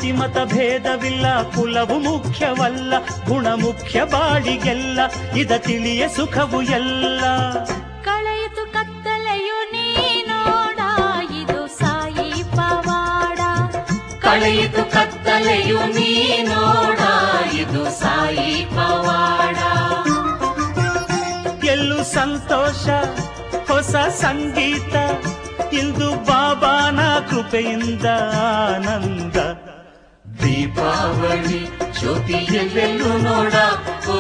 ಜಾತಿ ಮತ ಭೇದವಿಲ್ಲ ಕುಲವು ಮುಖ್ಯವಲ್ಲ ಗುಣ ಮುಖ್ಯ ಬಾಡಿಗೆಲ್ಲ ಇದ ತಿಳಿಯ ಸುಖವು ಎಲ್ಲ ಕಳೆಯಿತು ಕತ್ತಲೆಯು ನೀನೋಡ ಇದು ಸಾಯಿ ಪವಾಡ ಕಳೆಯಿತು ಕತ್ತಲೆಯು ನೀನೋಡ ಇದು ಸಾಯಿ ಪವಾಡ ಎಲ್ಲೂ ಸಂತೋಷ ಹೊಸ ಸಂಗೀತ ಇಂದು ಬಾಬಾನ ಕೃಪೆಯಿಂದ ಆನಂದ ದೀಪಾವಳಿ ಜ್ಯೋತಿ ಎಲ್ಲೆಲ್ಲೂ ನೋಡ ಓ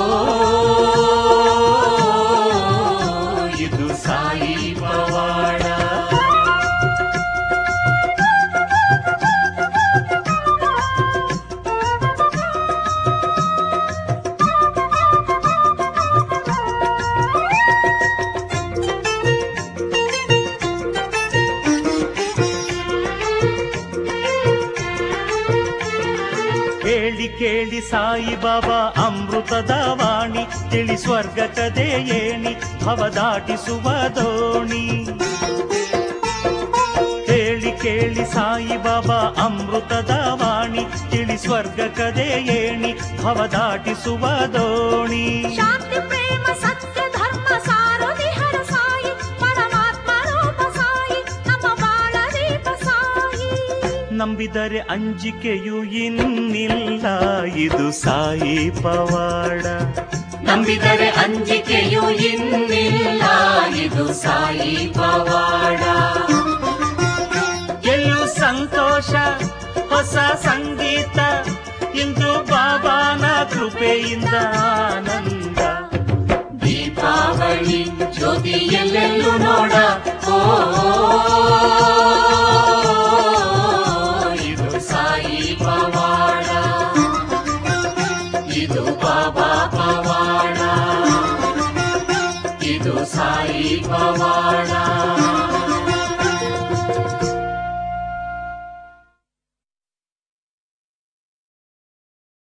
ಇದು ಸಾಯಿ ಪವಾಡ ಕೇಳಿ ಕೇಳಿ ಸಾಯಿ ಬಾಬಾ ಅಮೃತದ ವಾಣಿ ತಿಳಿ ಸ್ವರ್ಗ ಕದೆ ಏಣಿ ಭವ ದಾಟಿಸುವ ದೋಣಿ ಕೇಳಿ ಕೇಳಿ ಸಾಯಿ ಬಾಬಾ ಅಮೃತದ ವಾಣಿ ತಿಳಿ ಸ್ವರ್ಗ ಕದೆ ಏಣಿ ಭವ ದಾಟಿಸುವ ದೋಣಿ ಶಾಂತಿ ಪ್ರೇಮ ಸತ್ಯ ಧರ್ಮ ಸಾರದಿಹರ ಸಾಯಿ ಪರಮಾತ್ಮ ರೂಪ ಸಾಯಿ ನಮ್ಮ ಬಾಳ ದೀಪ ಸಾಯಿ ನಂಬಿದರೆ ಅಂಜಿಕೆಯು ಇನ್ನಿಲ್ಲ ಇದು ಸಾಯಿ ಪವಾಡ ನಂಬಿದರೆ ಅಂಜಿಕೆಯು ಇನ್ನಿಲ್ಲ ಇದು ಸಾಯಿ ಪವಾಡ ಎಲ್ಲೂ ಸಂತೋಷ ಹೊಸ ಸಂಗೀತ ಇಂದು ಬಾಬಾನ ಕೃಪೆಯಿಂದ ಆನಂದ ದೀಪಾವಳಿ ಜ್ಯೋತಿ ಎಲ್ಲೆಲ್ಲೂ ನೋಡ ಓ ಇದು ಸಾಯಿ ಪವಾಡ ಇದು ಬಾಬಾ ಪವಾಡ ಇದು ಸಾಯಿ ಪವಾಡ